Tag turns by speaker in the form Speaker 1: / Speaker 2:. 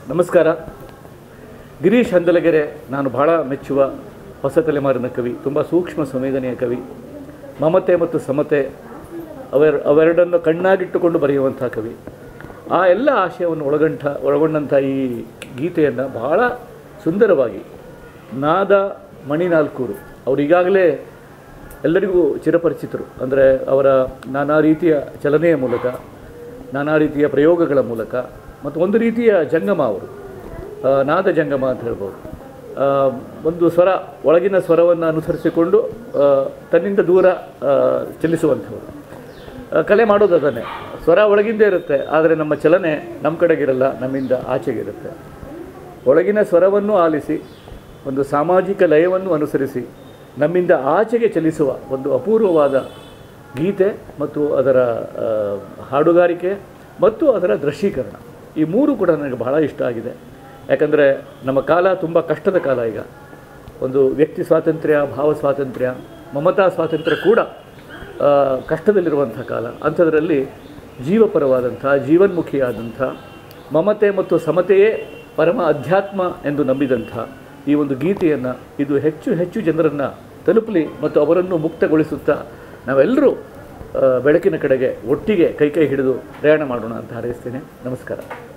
Speaker 1: ನಮಸ್ಕಾರ ಗಿರೀಶ್ ಹಂದಲಗೆರೆ ನಾನು ಬಹಳ ಮೆಚ್ಚುವ ಹೊಸ ತಲೆಮಾರಿನ ಕವಿ ತುಂಬ ಸೂಕ್ಷ್ಮ ಸಂವೇದನೆಯ ಕವಿ ಮಮತೆ ಮತ್ತು ಸಮತೆ ಅವೆರ ಅವೆರಡನ್ನು ಕಣ್ಣಾಗಿಟ್ಟುಕೊಂಡು ಬರೆಯುವಂಥ ಕವಿ ಆ ಎಲ್ಲ ಆಶಯವನ್ನು ಒಳಗಂಟ ಒಳಗೊಂಡಂಥ ಈ ಗೀತೆಯನ್ನು ಬಹಳ ಸುಂದರವಾಗಿ ನಾದ ಮಣಿನಾಲ್ಕೂರು ಅವರು ಈಗಾಗಲೇ ಎಲ್ಲರಿಗೂ ಚಿರಪರಿಚಿತರು ಅಂದರೆ ಅವರ ನಾನಾ ರೀತಿಯ ಚಲನೆಯ ಮೂಲಕ ನಾನಾ ರೀತಿಯ ಪ್ರಯೋಗಗಳ ಮೂಲಕ ಮತ್ತು ಒಂದು ರೀತಿಯ ಜಂಗಮ ಅವರು ಆ, ನಾದ ಜಂಗಮ ಅಂತ ಹೇಳ್ಬೋದು ಆ, ಒಂದು ಸ್ವರ ಒಳಗಿನ ಸ್ವರವನ್ನು ಅನುಸರಿಸಿಕೊಂಡು ಆ, ತನ್ನಿಂದ ದೂರ ಆ, ಚಲಿಸುವಂಥವರು ಆ, ಕಲೆ ಮಾಡೋದು ಅದನ್ನೇ ಸ್ವರ ಒಳಗಿಂದೇ ಇರುತ್ತೆ ಆದರೆ ನಮ್ಮ ಚಲನೆ ನಮ್ಮ ಕಡೆಗಿರಲ್ಲ ನಮ್ಮಿಂದ ಆಚೆಗಿರುತ್ತೆ ಒಳಗಿನ ಸ್ವರವನ್ನು ಆಲಿಸಿ ಒಂದು ಸಾಮಾಜಿಕ ಲಯವನ್ನು ಅನುಸರಿಸಿ ನಮ್ಮಿಂದ ಆಚೆಗೆ ಚಲಿಸುವ ಒಂದು ಅಪೂರ್ವವಾದ ಗೀತೆ ಮತ್ತು ಅದರ ಆ, ಹಾಡುಗಾರಿಕೆ ಮತ್ತು ಅದರ ದೃಶ್ಯೀಕರಣ ಈ ಮೂರು ಕೂಡ ನನಗೆ ಬಹಳ ಇಷ್ಟ ಆಗಿದೆ ಯಾಕಂದರೆ ನಮ್ಮ ಕಾಲ ತುಂಬ ಕಷ್ಟದ ಕಾಲ ಈಗ ಒಂದು ವ್ಯಕ್ತಿ ಸ್ವಾತಂತ್ರ್ಯ ಭಾವ ಸ್ವಾತಂತ್ರ್ಯ ಮಮತಾ ಸ್ವಾತಂತ್ರ್ಯ ಕೂಡ ಆ, ಕಷ್ಟದಲ್ಲಿರುವಂಥ ಕಾಲ ಅಂಥದ್ರಲ್ಲಿ ಜೀವಪರವಾದಂಥ ಜೀವನ್ಮುಖಿಯಾದಂಥ ಮಮತೆ ಮತ್ತು ಸಮತೆಯೇ ಪರಮ ಅಧ್ಯಾತ್ಮ ಎಂದು ನಂಬಿದಂಥ ಈ ಒಂದು ಗೀತೆಯನ್ನು ಇದು ಹೆಚ್ಚು ಹೆಚ್ಚು ಜನರನ್ನು ತಲುಪಲಿ ಮತ್ತು ಅವರನ್ನು ಮುಕ್ತಗೊಳಿಸುತ್ತಾ ನಾವೆಲ್ಲರೂ ಆ, ಬೆಳಕಿನ ಕಡೆಗೆ ಒಟ್ಟಿಗೆ ಕೈ ಕೈ ಹಿಡಿದು ಪ್ರಯಾಣ ಮಾಡೋಣ ಅಂತ ಹಾರೈಸ್ತೇನೆ ನಮಸ್ಕಾರ